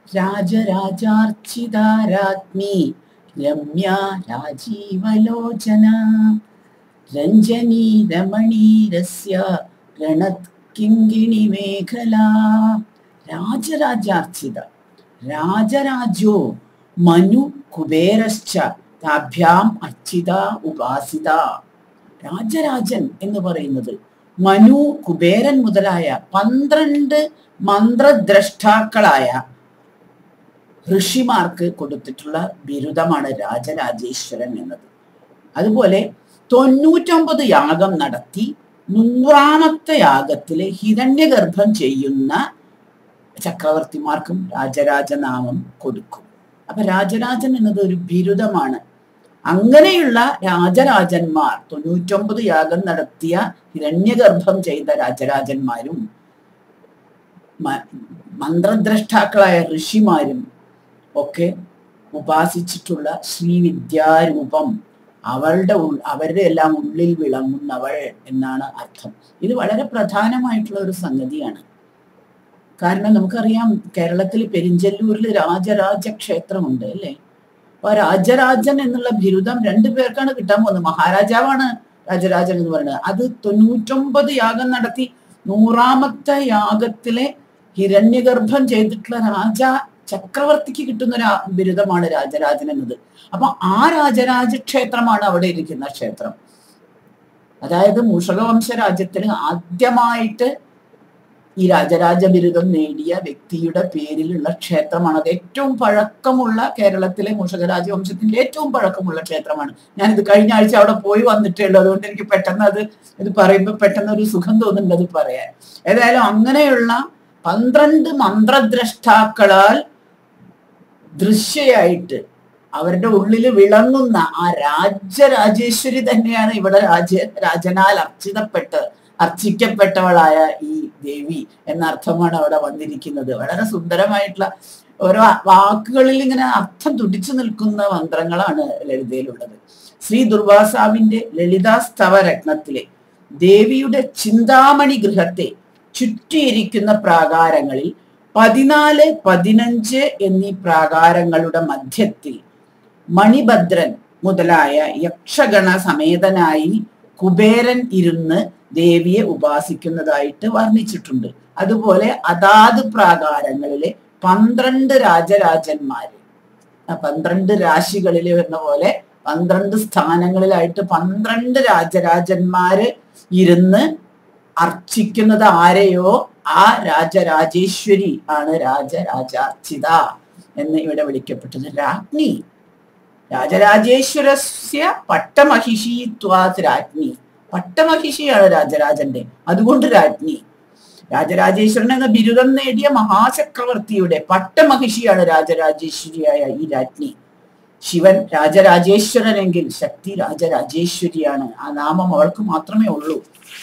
രാജരാജാർച്ചിതാരാജ്ഞി രമ്യ രാജീവലോചന രഞ്ജനി രമണീരസ്യ രണത് കിങ്കിണി മേഖല രാജരാജാർച്ചിത രാജരാജോ മനു കുബേരശ്ച താഭ്യാം അർച്ചിത ഉപാസിത രാജരാജൻ എന്ന് പറയുന്നത് മനു കുബേരൻ മുതലായ പന്ത്രണ്ട് മന്ത്രദ്രഷ്ടാക്കളായ ഋഷിമാർക്ക് കൊടുത്തിട്ടുള്ള ബിരുദമാണ് രാജരാജേശ്വരൻ എന്നത് അതുപോലെ തൊണ്ണൂറ്റൊമ്പത് യാഗം നടത്തി നൂറാമത്തെ യാഗത്തിലെ ഹിരണ്യഗർഭം ചെയ്യുന്ന ചക്രവർത്തിമാർക്കും രാജരാജനാമം കൊടുക്കും അപ്പൊ രാജരാജൻ എന്നത് ഒരു ബിരുദമാണ് അങ്ങനെയുള്ള രാജരാജന്മാർ തൊണ്ണൂറ്റൊമ്പത് യാഗം നടത്തിയ ഹിരണ്യഗർഭം ചെയ്ത രാജരാജന്മാരും മ- മന്ത്രദ്രഷ്ടാക്കളായ ഋഷിമാരും ഒക്കെ ഉപാസിച്ചിട്ടുള്ള ശ്രീവിദ്യാരൂപം അവളുടെ ഉൾ- അവരുടെ എല്ലാം ഉള്ളിൽ വിളങ്ങുന്നവൾ എന്നാണ് അർത്ഥം ഇത് വളരെ പ്രധാനമായിട്ടുള്ള ഒരു സംഗതിയാണ് കാരണം നമുക്കറിയാം കേരളത്തിൽ പെരിഞ്ചല്ലൂരിൽ രാജരാജ ക്ഷേത്രമുണ്ട് അല്ലേ അപ്പൊ ആ രാജരാജൻ എന്നുള്ള ബിരുദം രണ്ടു പേർക്കാണ് കിട്ടാൻ പോകുന്നത് മഹാരാജാവാണ് രാജരാജൻ എന്ന് പറയുന്നത് അത് തൊണ്ണൂറ്റൊമ്പത് യാഗം നടത്തി നൂറാമത്തെ യാഗത്തിലെ ഹിരണ്യഗർഭം ചെയ്തിട്ടുള്ള രാജ ചക്രവർത്തിക്ക് കിട്ടുന്ന ഒരു ആ- ബിരുദമാണ് രാജരാജൻ എന്നത് അപ്പൊ ആ രാജരാജ ക്ഷേത്രമാണ് അവിടെ ഇരിക്കുന്ന ക്ഷേത്രം അതായത് മൂഷകവംശ രാജ്യത്തിന് ആദ്യമായിട്ട് ഈ രാജരാജ ബിരുദം നേടിയ വ്യക്തിയുടെ പേരിലുള്ള ക്ഷേത്രമാണ് അത് ഏറ്റവും പഴക്കമുള്ള കേരളത്തിലെ മൂഷക രാജവംശത്തിന്റെ ഏറ്റവും പഴക്കമുള്ള ക്ഷേത്രമാണ് ഞാനിത് കഴിഞ്ഞ ആഴ്ച അവിടെ പോയി വന്നിട്ടേ ഉള്ളൂ അതുകൊണ്ട് എനിക്ക് പെട്ടെന്ന് അത് ഇത് പറയുമ്പോൾ പെട്ടെന്ന് ഒരു സുഖം തോന്നുന്നുണ്ട് അത് പറയാൻ ഏതായാലും അങ്ങനെയുള്ള പന്ത്രണ്ട് മന്ത്രദ്രഷ്ടാക്കളാൽ ദൃശ്യയായിട്ട് അവരുടെ ഉള്ളിൽ വിളങ്ങുന്ന ആ രാജരാജേശ്വരി തന്നെയാണ് ഇവിടെ രാജ രാജനാൽ അർച്ചിതപ്പെട്ട് അർച്ചിക്കപ്പെട്ടവളായ ഈ ദേവി എന്ന അർത്ഥമാണ് അവിടെ വന്നിരിക്കുന്നത് വളരെ സുന്ദരമായിട്ടുള്ള ഓരോ വാക്കുകളിൽ ഇങ്ങനെ അർത്ഥം തുടിച്ചു നിൽക്കുന്ന മന്ത്രങ്ങളാണ് ലളിതയിലുള്ളത് ശ്രീ ദുർവാസാവിന്റെ ലളിതാസ്തവ രത്നത്തിലെ ദേവിയുടെ ചിന്താമണി ഗൃഹത്തെ ചുറ്റിയിരിക്കുന്ന പ്രാകാരങ്ങളിൽ പതിനാല് പതിനഞ്ച് എന്നീ പ്രാകാരങ്ങളുടെ മധ്യത്തിൽ മണിഭദ്രൻ മുതലായ യക്ഷഗണ സമേതനായി കുബേരൻ ഇരുന്ന് ദേവിയെ ഉപാസിക്കുന്നതായിട്ട് വർണ്ണിച്ചിട്ടുണ്ട് അതുപോലെ അതാത് പ്രാകാരങ്ങളിലെ പന്ത്രണ്ട് രാജരാജന്മാര് ആ പന്ത്രണ്ട് രാശികളിൽ വരുന്ന പോലെ പന്ത്രണ്ട് സ്ഥാനങ്ങളിലായിട്ട് പന്ത്രണ്ട് രാജരാജന്മാര് ഇരുന്ന് അർച്ചിക്കുന്നത് ആരെയോ ആ രാജരാജേശ്വരി ആണ് രാജരാജാർച്ചിത എന്ന് ഇവിടെ വിളിക്കപ്പെട്ടത് രാജ്ഞി രാജരാജേശ്വരസ്യ പട്ടമഹിഷിത്വാത് രാജ്ഞി പട്ടമഹിഷിയാണ് രാജരാജന്റെ അതുകൊണ്ട് രാജ്ഞി രാജരാജേശ്വരൻ എന്ന ബിരുദം നേടിയ മഹാചക്രവർത്തിയുടെ പട്ടമഹിഷിയാണ് രാജരാജേശ്വരിയായ ഈ രാജ്ഞി ശിവൻ രാജരാജേശ്വരനെങ്കിൽ ശക്തി രാജരാജേശ്വരിയാണ് ആ നാമം അവൾക്ക് മാത്രമേ ഉള്ളൂ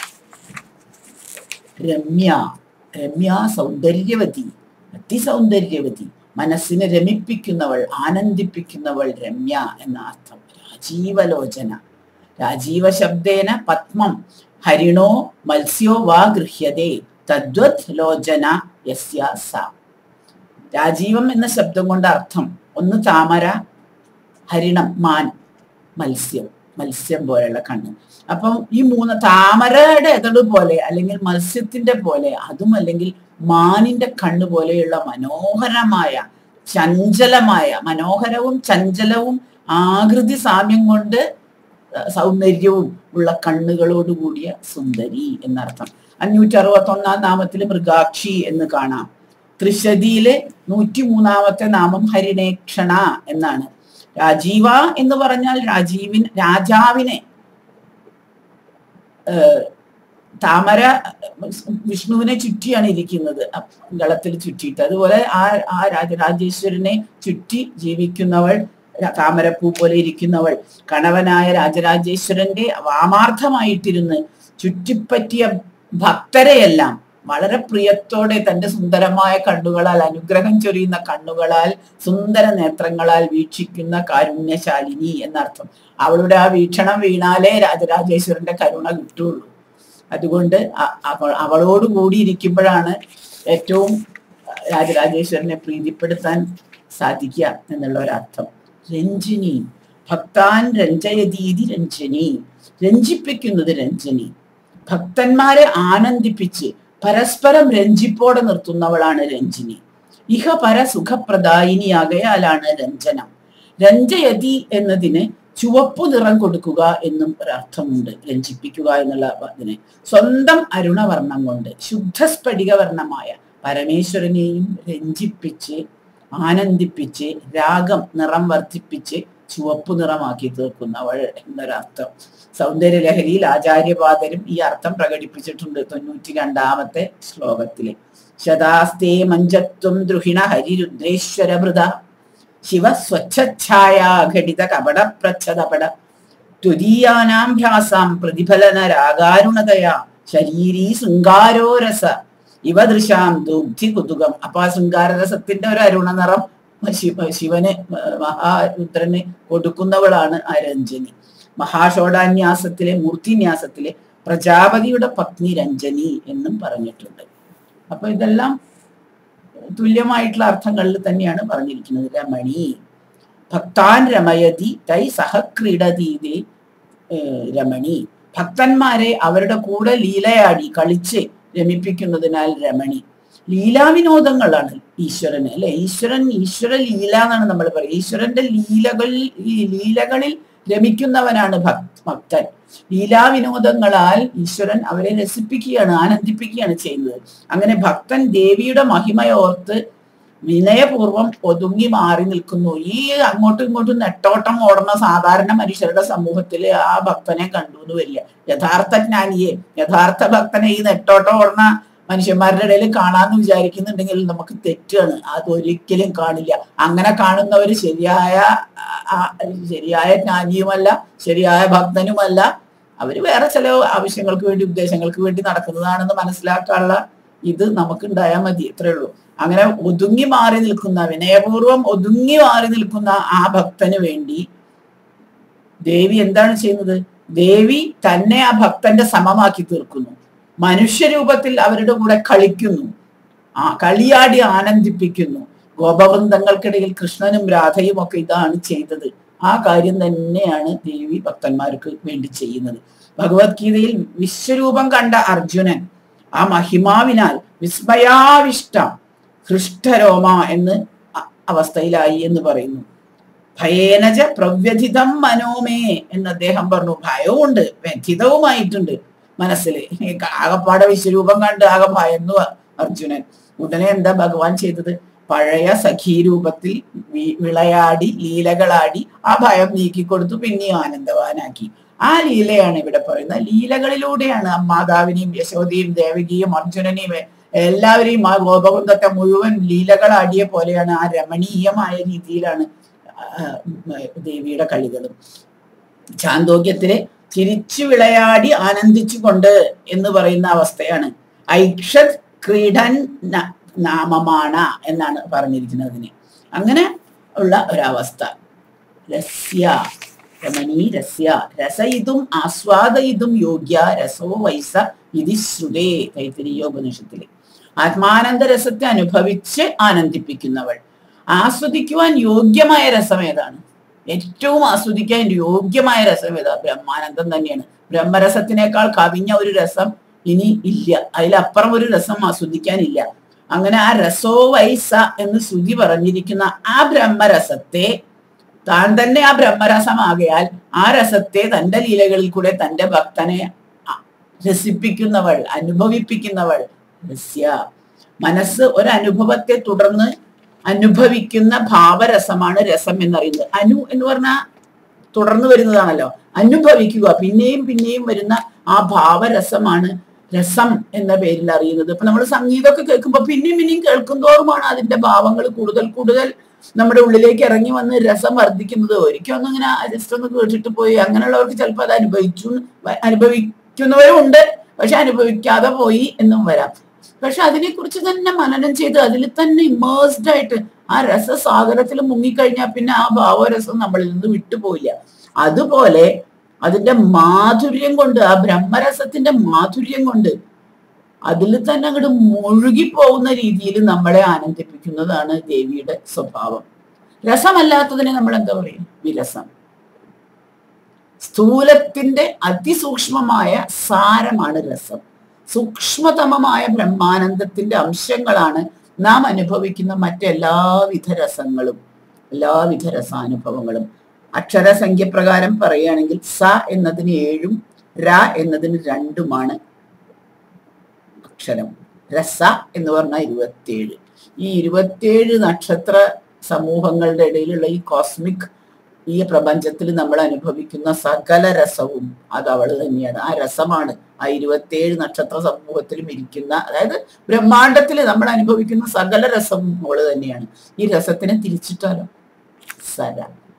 രമ്യ രമ്യ സൗന്ദര്യവതി അതിസൗന്ദര്യവതി മനസ്സിനെ രമിപ്പിക്കുന്നവൾ ആനന്ദിപ്പിക്കുന്നവൾ രമ്യ എന്ന അർത്ഥം രാജീവലോചന രാജീവ ശബ്ദേന പത്മം ഹരിണോ മത്സ്യോ വാ ഗൃഹ്യതേ തദ്വത് ലോചന യസ്യ സ രാജീവം എന്ന ശബ്ദം കൊണ്ട് അർത്ഥം ഒന്ന് താമര ഹരിണം മാൻ മത്സ്യം മത്സ്യം പോലെയുള്ള കണ്ണ് അപ്പം ഈ മൂന്ന് താമരയുടെ എതട് പോലെ അല്ലെങ്കിൽ മത്സ്യത്തിന്റെ പോലെ അതും അല്ലെങ്കിൽ മാനിന്റെ കണ്ണ് പോലെയുള്ള മനോഹരമായ ചഞ്ചലമായ മനോഹരവും ചഞ്ചലവും ആകൃതി സാമ്യം കൊണ്ട് സൗന്ദര്യവും ഉള്ള കണ്ണുകളോട് കൂടിയ സുന്ദരി എന്നർത്ഥം അഞ്ഞൂറ്റി അറുപത്തി ഒന്നാം നാമത്തിൽ മൃഗാക്ഷി എന്ന് കാണാം ത്രിശതിയിലെ നൂറ്റി മൂന്നാമത്തെ നാമം ഹരിണേക്ഷണ എന്നാണ് രാജീവ എന്ന് പറഞ്ഞാൽ രാജീവിൻ രാജാവിനെ താമര വിഷ്ണുവിനെ ചുറ്റിയാണ് ഇരിക്കുന്നത് ഗളത്തിൽ ചുറ്റിയിട്ട് അതുപോലെ ആ ആ രാജരാജേശ്വരനെ ചുറ്റി ജീവിക്കുന്നവൾ താമരപ്പൂ പോലെ ഇരിക്കുന്നവൾ കണവനായ രാജരാജേശ്വരന്റെ വാമാർത്ഥമായിട്ടിരുന്ന് ചുറ്റിപ്പറ്റിയ ഭക്തരെയെല്ലാം വളരെ പ്രിയത്തോടെ തന്റെ സുന്ദരമായ കണ്ണുകളാൽ അനുഗ്രഹം ചൊരിയുന്ന കണ്ണുകളാൽ സുന്ദര നേത്രങ്ങളാൽ വീക്ഷിക്കുന്ന കാരുണ്യശാലിനി എന്നർത്ഥം അവളുടെ ആ വീക്ഷണം വീണാലേ രാജരാജേശ്വരന്റെ കരുണ കിട്ടുള്ളൂ അതുകൊണ്ട് അവളോട് കൂടി ഇരിക്കുമ്പോഴാണ് ഏറ്റവും രാജരാജേശ്വരനെ പ്രീതിപ്പെടുത്താൻ സാധിക്കുക എന്നുള്ള ഒരർത്ഥം രഞ്ജിനി ഭക്താൻ രഞ്ജയതീതി രഞ്ജനി രഞ്ജിപ്പിക്കുന്നത് രഞ്ജനി ഭക്തന്മാരെ ആനന്ദിപ്പിച്ച് പരസ്പരം രഞ്ജിപ്പോടെ നിർത്തുന്നവളാണ് രഞ്ജിനി ഇഹ പര സുഖപ്രദായിനിയാകയാലാണ് രഞ്ജനം രഞ്ജയതി എന്നതിന് ചുവപ്പു നിറം കൊടുക്കുക എന്നും ഒരർത്ഥമുണ്ട് രഞ്ജിപ്പിക്കുക എന്നുള്ള അതിന് സ്വന്തം അരുണവർണ്ണം കൊണ്ട് ശുദ്ധ സ്ഫടികവർണ്ണമായ പരമേശ്വരനെയും രഞ്ജിപ്പിച്ച് ആനന്ദിപ്പിച്ച് രാഗം നിറം വർദ്ധിപ്പിച്ച് ചുവപ്പു നിറമാക്കി തീർക്കുന്നവൾ എന്നൊരർത്ഥം സൗന്ദര്യലഹരിയിൽ ആചാര്യപാദരും ഈ അർത്ഥം പ്രകടിപ്പിച്ചിട്ടുണ്ട് തൊണ്ണൂറ്റി രണ്ടാമത്തെ ശ്ലോകത്തില് ശതാസ്തേ മഞ്ചത്വം ദ്രുഹിണ ഹരിരുദ്രേശ്വരഭൃത ശിവ സ്വച്ഛഛായാഘടിത കപട പ്രച്ഛതപട തുരീയാനാം ഭ്യാസാം പ്രതിഫലന രാഗാരുണതയാ ശരീരീ ശൃംഗാരോരസ ഇവ ദൃശാം ദുഗ്ധി കുതുകം അപ്പൊ ആ ശൃംഗാരരസത്തിന്റെ ഒരു അരുണ നിറം ശിവ ശിവന് മഹാരുദ്രന് കൊടുക്കുന്നവളാണ് ആ രഞ്ജനി മഹാഷോടാന്യാസത്തിലെ മൂർത്തിന്യാസത്തിലെ പ്രജാപതിയുടെ പത്നി രഞ്ജനി എന്നും പറഞ്ഞിട്ടുണ്ട് അപ്പൊ ഇതെല്ലാം തുല്യമായിട്ടുള്ള അർത്ഥങ്ങളിൽ തന്നെയാണ് പറഞ്ഞിരിക്കുന്നത് രമണി ഭക്താൻ രമയതി തൈ സഹക്രീഡതീതി രമണി ഭക്തന്മാരെ അവരുടെ കൂടെ ലീലയാടി കളിച്ച് രമിപ്പിക്കുന്നതിനാൽ രമണി ലീലാവിനോദങ്ങളാണ് ഈശ്വരന് അല്ലെ ഈശ്വരൻ ഈശ്വര ലീല എന്നാണ് നമ്മൾ പറയുക ഈശ്വരന്റെ ലീലകളിൽ ഈ ലീലകളിൽ രമിക്കുന്നവനാണ് ഭക്തൻ ലീലാവിനോദങ്ങളാൽ ഈശ്വരൻ അവരെ രസിപ്പിക്കുകയാണ് ആനന്ദിപ്പിക്കുകയാണ് ചെയ്യുന്നത് അങ്ങനെ ഭക്തൻ ദേവിയുടെ മഹിമയോർത്ത് വിനയപൂർവം ഒതുങ്ങി മാറി നിൽക്കുന്നു ഈ അങ്ങോട്ടും ഇങ്ങോട്ടും നെട്ടോട്ടം ഓടുന്ന സാധാരണ മനുഷ്യരുടെ സമൂഹത്തിൽ ആ ഭക്തനെ കണ്ടു എന്ന് വരില്ല യഥാർത്ഥ ജ്ഞാനിയെ യഥാർത്ഥ ഭക്തനെ ഈ നെട്ടോട്ടം ഓടുന്ന മനുഷ്യന്മാരുടെ ഇടയിൽ കാണാന്ന് വിചാരിക്കുന്നുണ്ടെങ്കിൽ നമുക്ക് തെറ്റാണ് അത് ഒരിക്കലും കാണില്ല അങ്ങനെ കാണുന്നവർ ശരിയായ ശരിയായ ജ്ഞാനിയുമല്ല ശരിയായ ഭക്തനുമല്ല അവര് വേറെ ചില ആവശ്യങ്ങൾക്ക് വേണ്ടി ഉദ്ദേശങ്ങൾക്ക് വേണ്ടി നടക്കുന്നതാണെന്ന് മനസ്സിലാക്കാനുള്ള ഇത് നമുക്ക് ഉണ്ടായാൽ മതി ഇത്രേ ഉള്ളൂ അങ്ങനെ ഒതുങ്ങി മാറി നിൽക്കുന്ന വിനയപൂർവം ഒതുങ്ങി മാറി നിൽക്കുന്ന ആ ഭക്തന് വേണ്ടി ദേവി എന്താണ് ചെയ്യുന്നത് ദേവി തന്നെ ആ ഭക്തന്റെ സമമാക്കി തീർക്കുന്നു മനുഷ്യരൂപത്തിൽ അവരുടെ കൂടെ കളിക്കുന്നു ആ കളിയാടി ആനന്ദിപ്പിക്കുന്നു ഗോപവൃന്ദങ്ങൾക്കിടയിൽ കൃഷ്ണനും രാധയും ഒക്കെ ഇതാണ് ചെയ്തത് ആ കാര്യം തന്നെയാണ് ദേവി ഭക്തന്മാർക്ക് വേണ്ടി ചെയ്യുന്നത് ഭഗവത്ഗീതയിൽ വിശ്വരൂപം കണ്ട അർജുനൻ ആ മഹിമാവിനാൽ വിസ്മയാവിഷ്ട ഹൃഷ്ടരോമ എന്ന് അവസ്ഥയിലായി എന്ന് പറയുന്നു ഭയേനജ പ്രവ്യഥിതം മനോമേ എന്ന് അദ്ദേഹം പറഞ്ഞു ഭയവുമുണ്ട് വ്യഥിതവുമായിട്ടുണ്ട് മനസ്സിൽ ആകപ്പാടെ വിശ്വരൂപം കണ്ട് ആകെ ഭയന്നു അർജുനൻ ഉടനെ എന്താ ഭഗവാൻ ചെയ്തത് പഴയ സഖീരൂപത്തിൽ വിളയാടി ലീലകളാടി ആ ഭയം നീക്കിക്കൊടുത്തു പിന്നെയും ആനന്ദവാനാക്കി ആ ലീലയാണ് ഇവിടെ പറയുന്നത് ലീലകളിലൂടെയാണ് മാതാവിനെയും യശോദയും ദേവകിയും അർജുനനെയും എല്ലാവരെയും ആ ഗോപകുന്ദത്തെ മുഴുവൻ ലീലകളാടിയ പോലെയാണ് ആ രമണീയമായ രീതിയിലാണ് ദേവിയുടെ കളികളും ചാന്തോക്യത്തിലെ ചിരിച്ചു വിളയാടി ആനന്ദിച്ചുകൊണ്ട് എന്ന് പറയുന്ന അവസ്ഥയാണ് ഐക്ഷത് ക്രീഡൻ നാമമാണ എന്നാണ് പറഞ്ഞിരിക്കുന്നതിന് അങ്ങനെ ഉള്ള ഒരവസ്ഥ രസ്യ രമണീ രസ്യ രസയിതും ആസ്വാദയിതും യോഗ്യ രസോ വൈസ ഇതി ശ്രുതേ തൈത്തിരീയോപനിഷത്തില് ആത്മാനന്ദ രസത്തെ അനുഭവിച്ച് ആനന്ദിപ്പിക്കുന്നവൾ ആസ്വദിക്കുവാൻ യോഗ്യമായ രസം ഏതാണ് ഏറ്റവും ആസ്വദിക്കാൻ യോഗ്യമായ രസം ഏതാ ബ്രഹ്മാനന്ദം തന്നെയാണ് ബ്രഹ്മരസത്തിനേക്കാൾ കവിഞ്ഞ ഒരു രസം ഇനി ഇല്ല അതിലപ്പുറം ഒരു രസം ആസ്വദിക്കാനില്ല അങ്ങനെ ആ രസോ വൈസ എന്ന് ശ്രുതി പറഞ്ഞിരിക്കുന്ന ആ ബ്രഹ്മരസത്തെ താൻ തന്നെ ആ ബ്രഹ്മരസമാകയാൽ ആ രസത്തെ തന്റെ ലീലകളിൽ കൂടെ തന്റെ ഭക്തനെ രസിപ്പിക്കുന്നവൾ അനുഭവിപ്പിക്കുന്നവൾ രസ്യ മനസ്സ് ഒരനുഭവത്തെ തുടർന്ന് അനുഭവിക്കുന്ന ഭാവരസമാണ് രസം എന്നറിയുന്നത് അനു എന്ന് പറഞ്ഞാൽ തുടർന്ന് വരുന്നതാണല്ലോ അനുഭവിക്കുക പിന്നെയും പിന്നെയും വരുന്ന ആ ഭാവരസമാണ് രസം എന്ന പേരിൽ അറിയുന്നത് ഇപ്പൊ നമ്മൾ സംഗീതമൊക്കെ കേൾക്കുമ്പോൾ പിന്നെയും പിന്നെയും കേൾക്കും തോറുമാണ് അതിന്റെ ഭാവങ്ങൾ കൂടുതൽ കൂടുതൽ നമ്മുടെ ഉള്ളിലേക്ക് ഇറങ്ങി വന്ന് രസം വർദ്ധിക്കുന്നത് ഒരിക്കലും ഒന്നും ഇങ്ങനെ ജസ്റ്റ് ഒന്ന് കേട്ടിട്ട് പോയി അങ്ങനെയുള്ളവർക്ക് ചിലപ്പോൾ അത് അനുഭവിച്ചു അനുഭവിക്കുന്നവരും ഉണ്ട് പക്ഷെ അനുഭവിക്കാതെ പോയി എന്നും വരാം പക്ഷെ അതിനെക്കുറിച്ച് തന്നെ മനനം ചെയ്ത് അതിൽ തന്നെ ഇമേഴ്സ്ഡ് ആയിട്ട് ആ രസസാഗരത്തിൽ മുങ്ങിക്കഴിഞ്ഞാൽ പിന്നെ ആ ഭാവരസം നമ്മളിൽ നിന്ന് വിട്ടുപോയില്ല അതുപോലെ അതിന്റെ മാധുര്യം കൊണ്ട് ആ ബ്രഹ്മരസത്തിന്റെ മാധുര്യം കൊണ്ട് അതിൽ തന്നെ അങ്ങോട്ട് മുഴുകി പോകുന്ന രീതിയിൽ നമ്മളെ ആനന്ദിപ്പിക്കുന്നതാണ് ദേവിയുടെ സ്വഭാവം രസമല്ലാത്തതിനെ നമ്മൾ എന്താ പറയും വിരസം സ്ഥൂലത്തിന്റെ അതിസൂക്ഷ്മമായ സാരമാണ് രസം സൂക്ഷ്മതമമായ ബ്രഹ്മാനന്ദത്തിന്റെ അംശങ്ങളാണ് നാം അനുഭവിക്കുന്ന മറ്റെല്ലാവിധ രസങ്ങളും എല്ലാവിധ രസാനുഭവങ്ങളും അക്ഷരസംഖ്യ പ്രകാരം പറയുകയാണെങ്കിൽ സ എന്നതിന് ഏഴും ര എന്നതിന് രണ്ടുമാണ് അക്ഷരം രസ എന്ന് പറഞ്ഞാൽ ഇരുപത്തിയേഴ് ഈ ഇരുപത്തിയേഴ് നക്ഷത്ര സമൂഹങ്ങളുടെ ഇടയിലുള്ള ഈ കോസ്മിക് ഈ പ്രപഞ്ചത്തിൽ നമ്മൾ അനുഭവിക്കുന്ന സകല രസവും അത് അവള് തന്നെയാണ് ആ രസമാണ് ആ ഇരുപത്തിയേഴ് നക്ഷത്ര സമൂഹത്തിലും ഇരിക്കുന്ന അതായത് ബ്രഹ്മാണ്ടത്തിൽ നമ്മൾ അനുഭവിക്കുന്ന സകല രസവും അവള് തന്നെയാണ് ഈ രസത്തിനെ തിരിച്ചിട്ടാലോ സര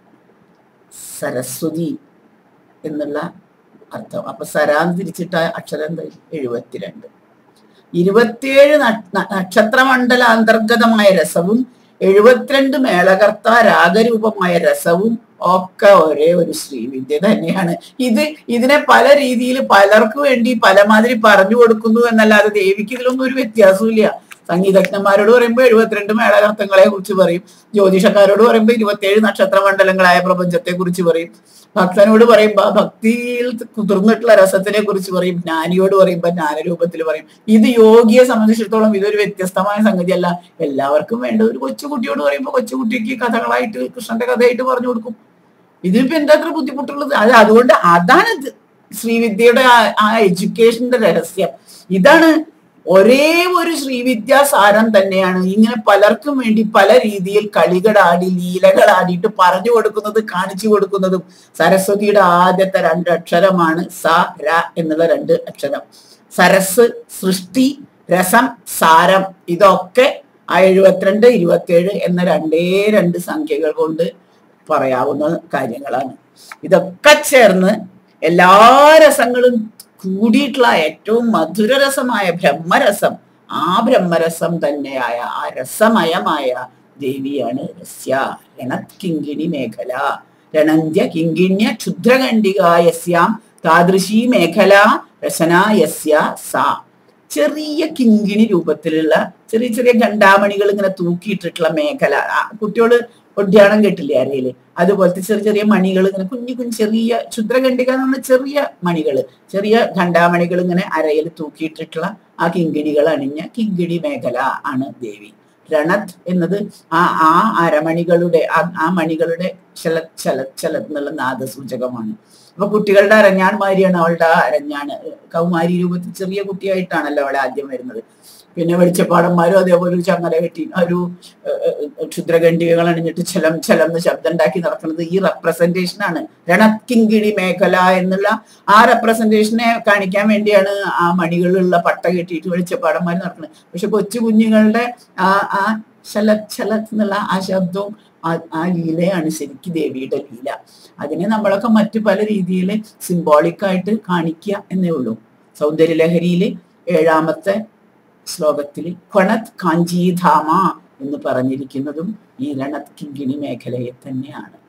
സരസ്വതി എന്നുള്ള അർത്ഥം അപ്പൊ സരാന്ന് തിരിച്ചിട്ട അക്ഷരം എന്താ എഴുപത്തിരണ്ട് ഇരുപത്തിയേഴ് നക്ഷത്രമണ്ഡല അന്തർഗതമായ രസവും എഴുപത്തിരണ്ട് മേളകർത്ത രാഗരൂപമായ രസവും ഒക്കെ ഒരേ ഒരു ശ്രീവിദ്യ തന്നെയാണ് ഇത് ഇതിനെ പല രീതിയിൽ പലർക്കു വേണ്ടി പലമാതിരി പറഞ്ഞു കൊടുക്കുന്നു എന്നല്ലാതെ ദേവിക്ക് ഇതിലൊന്നും ഒരു വ്യത്യാസമില്ല സംഗീതജ്ഞന്മാരോട് പറയുമ്പോൾ എഴുപത്തിരണ്ട് മേളകർത്തങ്ങളെ കുറിച്ച് പറയും ജ്യോതിഷക്കാരോട് പറയുമ്പോൾ ഇരുപത്തിയേഴ് നക്ഷത്ര മണ്ഡലങ്ങളായ പ്രപഞ്ചത്തെ കുറിച്ച് പറയും ഭക്തനോട് പറയുമ്പോൾ ഭക്തിയിൽ കുതിർന്നിട്ടുള്ള രസത്തിനെ കുറിച്ച് പറയും ജ്ഞാനിയോട് പറയുമ്പോൾ ജ്ഞാനരൂപത്തിൽ പറയും ഇത് യോഗിയെ സംബന്ധിച്ചിടത്തോളം ഇതൊരു വ്യത്യസ്തമായ സംഗതിയല്ല എല്ലാവർക്കും വേണ്ട ഒരു കൊച്ചുകുട്ടിയോട് പറയുമ്പോൾ കൊച്ചുകുട്ടിക്ക് കഥകളായിട്ട് കൃഷ്ണന്റെ കഥയായിട്ട് പറഞ്ഞു കൊടുക്കും ഇതിപ്പോ എന്താ അത്ര ബുദ്ധിമുട്ടുള്ളത് അത് അതുകൊണ്ട് അതാണ് ഇത് ശ്രീവിദ്യയുടെ ആ എഡ്യൂക്കേഷന്റെ രഹസ്യം ഇതാണ് ഒരേ ഒരു ശ്രീവിദ്യാ സാരം തന്നെയാണ് ഇങ്ങനെ പലർക്കും വേണ്ടി പല രീതിയിൽ കളികളാടി ലീലകളാടിയിട്ട് പറഞ്ഞു കൊടുക്കുന്നത് കാണിച്ചു കൊടുക്കുന്നതും സരസ്വതിയുടെ ആദ്യത്തെ രണ്ട് അക്ഷരമാണ് സ ര എന്നുള്ള രണ്ട് അക്ഷരം സരസ് സൃഷ്ടി രസം സാരം ഇതൊക്കെ ആ എഴുപത്തിരണ്ട് ഇരുപത്തിയേഴ് എന്ന രണ്ടേ രണ്ട് സംഖ്യകൾ കൊണ്ട് പറയാവുന്ന കാര്യങ്ങളാണ് ഇതൊക്കെ ചേർന്ന് എല്ലാ രസങ്ങളും കൂടിയിട്ടുള്ള ഏറ്റവും മധുരരസമായ ബ്രഹ്മരസം ആ ബ്രഹ്മരസം തന്നെയായ ആ രസമയമായ ദേവിയാണ് രസ്യ രണത് കിങ്കിണി മേഖല രണന്ത്യ കിങ്കിണ്യ ക്ഷുദ്രഖണ്ഡികായസ്യാം താദൃശീ മേഖല രചന യസ്യ സാ ചെറിയ കിങ്കിണി രൂപത്തിലുള്ള ചെറിയ ചെറിയ ഗണ്ടാമണികൾ ഇങ്ങനെ തൂക്കിയിട്ടിട്ടുള്ള മേഖല കുട്ടികള് ഒഡ്യാണം കേട്ടില്ലേ അരയില് അതുപോലത്തെ ചെറിയ ചെറിയ മണികൾ ഇങ്ങനെ കുഞ്ഞു കുഞ്ഞു ചെറിയ ക്ഷുദ്രഖണ്ഡിക എന്ന് പറഞ്ഞ ചെറിയ മണികൾ ചെറിയ ഖണ്ഡാമണികൾ ഇങ്ങനെ അരയിൽ തൂക്കിയിട്ടിട്ടുള്ള ആ കിങ്കിണികൾ അണിഞ്ഞ കിങ്കിണി മേഖല ആണ് ദേവി രണത് എന്നത് ആ ആ അരമണികളുടെ ആ ആ മണികളുടെ ചല ചല ചല എന്നുള്ള നാദസൂചകമാണ് അപ്പൊ കുട്ടികളുടെ അരഞ്ഞാൺമാരിയാണ് അവളുടെ അരഞ്ഞാണ് കൗമാരി രൂപത്തിൽ ചെറിയ കുട്ടിയായിട്ടാണല്ലോ അവളെ ആദ്യം വരുന്നത് പിന്നെ വെളിച്ചപ്പാടന്മാരും അതേപോലെ ഒരു ചങ്ങല കെട്ടി ഒരു ക്ഷുദ്രഖണ്ഡികകൾ അണിഞ്ഞിട്ട് ചലം ചലം എന്ന് ശബ്ദം ഉണ്ടാക്കി നടക്കുന്നത് ഈ റെപ്രസെന്റേഷൻ ആണ് രണക്കിങ്കിണി മേഖല എന്നുള്ള ആ റെപ്രസെന്റേഷനെ കാണിക്കാൻ വേണ്ടിയാണ് ആ മണികളിലുള്ള പട്ട കെട്ടിയിട്ട് വെളിച്ചപ്പാടന്മാർ നടക്കുന്നത് പക്ഷെ കൊച്ചു കുഞ്ഞുങ്ങളുടെ ആ ആ ശലത് ശലത് എന്നുള്ള ആ ശബ്ദവും ആ ലീലയാണ് ശരിക്കും ദേവിയുടെ ലീല അതിനെ നമ്മളൊക്കെ മറ്റു പല രീതിയിൽ സിംബോളിക്കായിട്ട് കാണിക്കുക എന്നേ ഉള്ളൂ സൗന്ദര്യലഹരിയിൽ ഏഴാമത്തെ ശ്ലോകത്തിൽ കൊണത് കാഞ്ചീധാമ എന്ന് പറഞ്ഞിരിക്കുന്നതും ഈ രണത് കിങ്കിണി മേഖലയെ തന്നെയാണ്